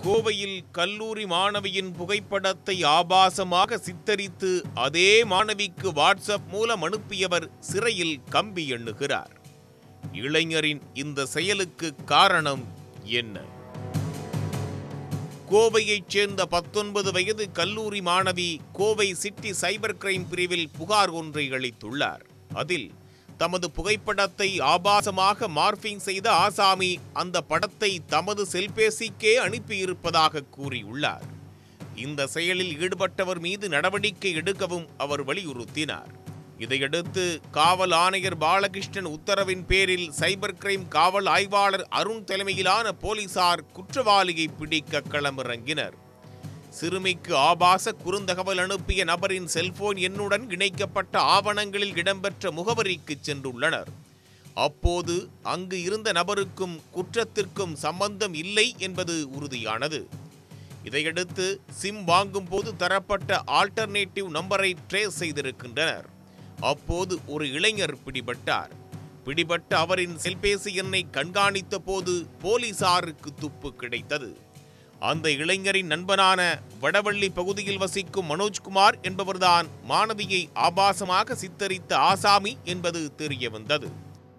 கோவையில் கல்லூரி மாணவியின் புகைப்படத்தை ஆபாசமாக சித்தரித்து அதே மாணவிக்கு வாட்ஸ்அப் மூலம் அனுப்பியவர் சிறையில் கம்பி எண்ணுகிறார் இளைஞரின் இந்த செயலுக்கு காரணம் என்ன கோவையைச் சேர்ந்த பத்தொன்பது வயது கல்லூரி மாணவி கோவை சிட்டி சைபர் கிரைம் பிரிவில் புகார் ஒன்றை அளித்துள்ளார் அதில் தமது புகைப்படத்தை ஆபாசமாக மார்பிங் செய்த ஆசாமி அந்த படத்தை தமது செல்பேசிக்கே அனுப்பியிருப்பதாக கூறியுள்ளார் இந்த செயலில் ஈடுபட்டவர் மீது நடவடிக்கை எடுக்கவும் அவர் வலியுறுத்தினார் இதையடுத்து காவல் ஆணையர் பாலகிருஷ்ணன் உத்தரவின் பேரில் சைபர் கிரைம் காவல் ஆய்வாளர் அருண் தலைமையிலான போலீசார் குற்றவாளியை பிடிக்க களமிறங்கினர் சிறுமிக்கு ஆபாச குறுந்தகவல் அனுப்பிய நபரின் செல்போன் எண்ணுடன் இணைக்கப்பட்ட ஆவணங்களில் இடம்பெற்ற முகவரிக்கு சென்றுள்ளனர் அப்போது அங்கு இருந்த நபருக்கும் குற்றத்திற்கும் சம்பந்தம் இல்லை என்பது உறுதியானது இதையடுத்து சிம் வாங்கும் போது தரப்பட்ட ஆல்டர்னேட்டிவ் நம்பரை ட்ரேஸ் செய்திருக்கின்றனர் அப்போது ஒரு இளைஞர் பிடிபட்டார் பிடிபட்ட அவரின் செல்பேசி எண்ணை கண்காணித்த போது போலீசாருக்கு துப்பு கிடைத்தது அந்த இளைஞரின் நண்பனான வடவள்ளி பகுதியில் வசிக்கும் மனோஜ்குமார் என்பவர்தான் மாணவியை ஆபாசமாக சித்தரித்த ஆசாமி என்பது தெரிய வந்தது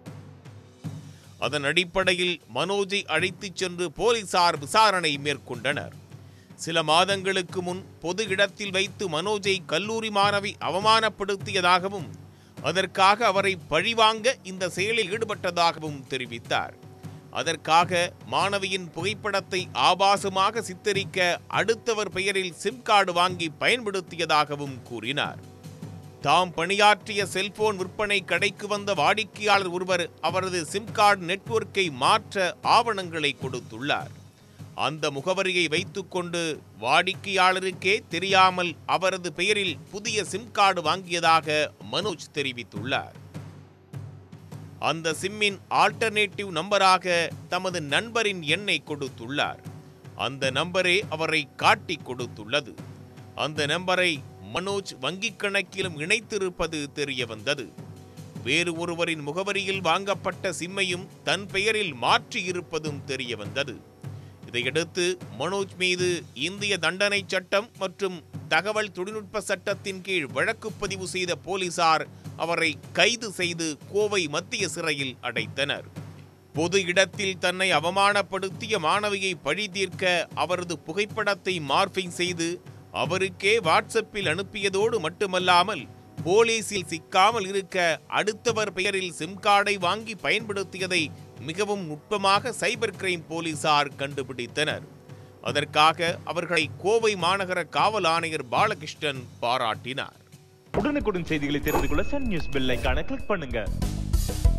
அதன் அடிப்படையில் மனோஜை அழைத்துச் சென்று போலீசார் விசாரணை மேற்கொண்டனர் சில மாதங்களுக்கு முன் பொது இடத்தில் வைத்து மனோஜை கல்லூரி மாணவி அவமானப்படுத்தியதாகவும் அதற்காக அவரை பழிவாங்க இந்த செயலில் ஈடுபட்டதாகவும் தெரிவித்தார் அதற்காக மாணவியின் புகைப்படத்தை ஆபாசமாக சித்தரிக்க அடுத்தவர் பெயரில் சிம் கார்டு வாங்கி பயன்படுத்தியதாகவும் கூறினார் தாம் பணியாற்றிய செல்போன் விற்பனை கடைக்கு வந்த வாடிக்கையாளர் ஒருவர் அவரது சிம் கார்டு நெட்வொர்க்கை மாற்ற ஆவணங்களை கொடுத்துள்ளார் அந்த முகவரியை வைத்துக்கொண்டு வாடிக்கையாளருக்கே தெரியாமல் அவரது பெயரில் புதிய சிம் கார்டு வாங்கியதாக மனோஜ் தெரிவித்துள்ளார் அந்த சிம்மின் ஆல்டர்னேட்டிவ் நம்பராக தமது நண்பரின் எண்ணை கொடுத்துள்ளார் அந்த நம்பரே அவரை காட்டிக் கொடுத்துள்ளது அந்த நம்பரை மனோஜ் வங்கிக் கணக்கிலும் இணைத்திருப்பது தெரிய வந்தது வேறு ஒருவரின் முகவரியில் வாங்கப்பட்ட சிம்மையும் தன் பெயரில் மாற்றி இருப்பதும் தெரிய வந்தது இதையடுத்து மனோஜ் மீது இந்திய தண்டனை சட்டம் மற்றும் தகவல் தொழில்நுட்ப சட்டத்தின் கீழ் வழக்கு பதிவு செய்த போலீசார் அவரை கைது செய்து கோவை மத்திய சிறையில் அடைத்தனர் பொது இடத்தில் தன்னை அவமானப்படுத்திய மாணவியை பழி தீர்க்க அவரது புகைப்படத்தை மார்பிங் செய்து அவருக்கே வாட்ஸ்அப்பில் அனுப்பியதோடு மட்டுமல்லாமல் போலீசில் சிக்காமல் இருக்க அடுத்தவர் பெயரில் சிம் கார்டை வாங்கி பயன்படுத்தியதை மிகவும் நுட்பமாக சைபர் கிரைம் போலீசார் கண்டுபிடித்தனர் அதற்காக அவர்களை கோவை மாநகர காவல் ஆணையர் பாலகிருஷ்ணன் பாராட்டினார் உடனுக்குடன் செய்திகளை தெரிந்து கொள்ள சன் நியூஸ் பெல் ஐகானை கிளிக் பண்ணுங்க